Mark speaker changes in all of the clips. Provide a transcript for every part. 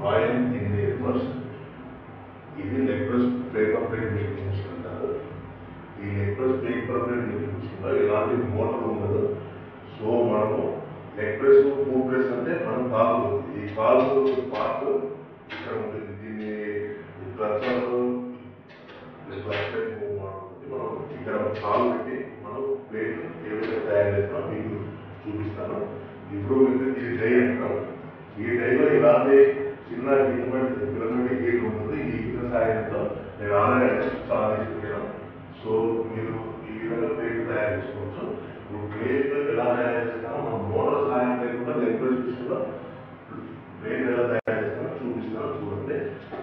Speaker 1: royal engineers ఇది necklace paper plate machine అంటారు ఈ నెక్లెస్ పేపర్ ప్లేట్ మిషన్ లో ఎలాంటి మోటార్ ఉండదు సో మనము నెక్లెస్ కూప్లెస్ అంటే మనం కాదు ఈ కాలు పార్ట్ ఇక్కడ ఉంటుంది దీన్ని ఈ క్లచర్ క్లచర్ మూవ్ ఉంటుంది మనం ఇక్కడ కాలు పెట్టి మనం ప్లేట్ ఏ విధంగా తయారు చేస్తామో మీకు చూపిస్తాను ఇప్పుడు మీకు ఇది డై అంటాం ఈ డైలో ఇలాంటి చిన్న గిన్నె పిల్లలకి గీట్ ఉంటుంది ఈ గిన్నె సాయంతో నేను ఆల్రెడీ చాలా తీసుకున్నాను సో మీరు ఈ విధంగా ప్లేట్ తయారు చేసుకోవచ్చు ఇప్పుడు ప్లేట్ ఎలా తయారు చేస్తామో మనం మోటార్ సాయం లేకుండా లెక్చర్ విషయంలో ప్లేట్ ఎలా తయారు చేస్తామో చూపిస్తాను చూడండి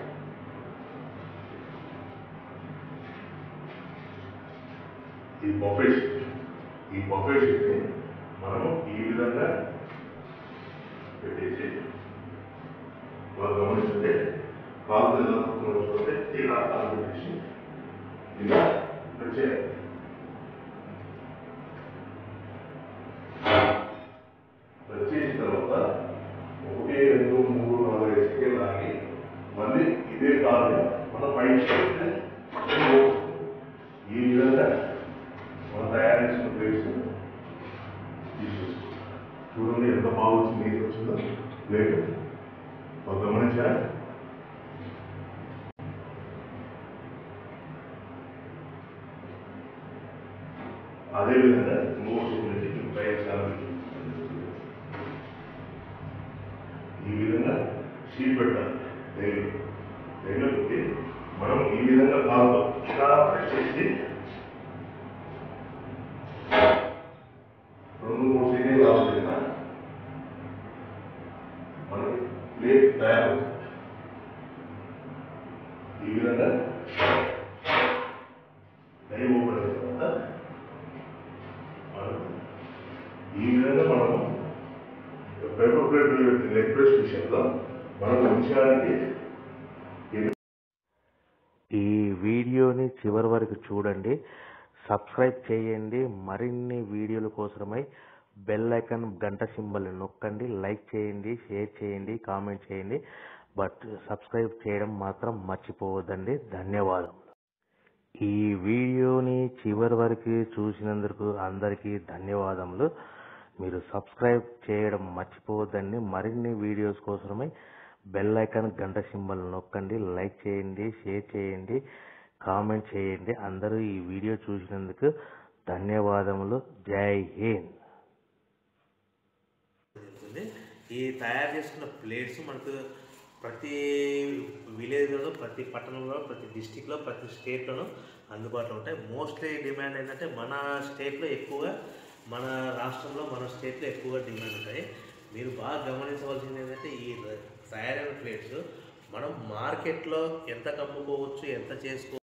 Speaker 1: ఈ బఫే ఈ బఫే షీట్ని మనము ఈ విధంగా పెట్టేసి మనం గమనిస్తుంటే కాలు ఎలా చూస్తే ఇలా కాలు పెట్టేసి ఇలా వచ్చేయాలి వచ్చేసిన తర్వాత ఒకటి రెండు మూడు నాలుగు ఐదు సెకండ్ ఆగి మళ్ళీ ఇదే కాదు మనం పైకి చేస్తే ఈ విధంగా మనం తయారు చేసిన ప్లేస్ తీసేసుకో చూడండి ఎంత బాగా వచ్చింది నీట్ వచ్చిందో ప్లేట్ ఒక గమనించారా అదేవిధంగా మూడు నుంచి పై సార్లు ఈ విధంగా షీట్ పెట్టాలి రైలు రైలు పెట్టి మనం ఈ విధంగా కాదు ఇలా ప్రెస్ చేసి రెండు మూడు సెకండ్ కావాలి మనకి ప్లేట్ తయారు ఈ విధంగా దైవ ఓపెన్ తర్వాత మనం ఈ విధంగా మనము పేపర్ ప్లేట్ లెగ్ ప్రెస్ విషయంలో మనం ఉంచడానికి
Speaker 2: ఈ వీడియోని చివరి వరకు చూడండి సబ్స్క్రైబ్ చేయండి మరిన్ని వీడియోల కోసమై బెల్ ఐకాన్ గంట సింబల్ నొక్కండి లైక్ చేయండి షేర్ చేయండి కామెంట్ చేయండి బట్ సబ్స్క్రైబ్ చేయడం మాత్రం మర్చిపోవద్దండి ధన్యవాదములు ఈ వీడియోని చివరి వరకు చూసినందుకు అందరికీ ధన్యవాదములు మీరు సబ్స్క్రైబ్ చేయడం మర్చిపోవద్దండి మరిన్ని వీడియోస్ కోసమై బెల్ ఐకాన్ గంట సింబల్ నొక్కండి లైక్ చేయండి షేర్ చేయండి కామెంట్ చేయండి అందరూ ఈ వీడియో చూసినందుకు ధన్యవాదములు జై హింద్
Speaker 3: జరుగుతుంది ఈ తయారు చేసుకున్న ప్లేట్స్ మనకు ప్రతి విలేజ్లో ప్రతి పట్టణంలో ప్రతి డిస్టిక్లో ప్రతి స్టేట్లోనూ అందుబాటులో ఉంటాయి మోస్ట్లీ డిమాండ్ ఏంటంటే మన స్టేట్లో ఎక్కువగా మన రాష్ట్రంలో మన స్టేట్లో ఎక్కువగా డిమాండ్ ఉంటాయి మీరు బాగా గమనించవలసింది ఏంటంటే ఈ తయారైన ప్లేట్స్ మనం మార్కెట్లో ఎంత కమ్ముకోవచ్చు ఎంత చేసుకోవచ్చు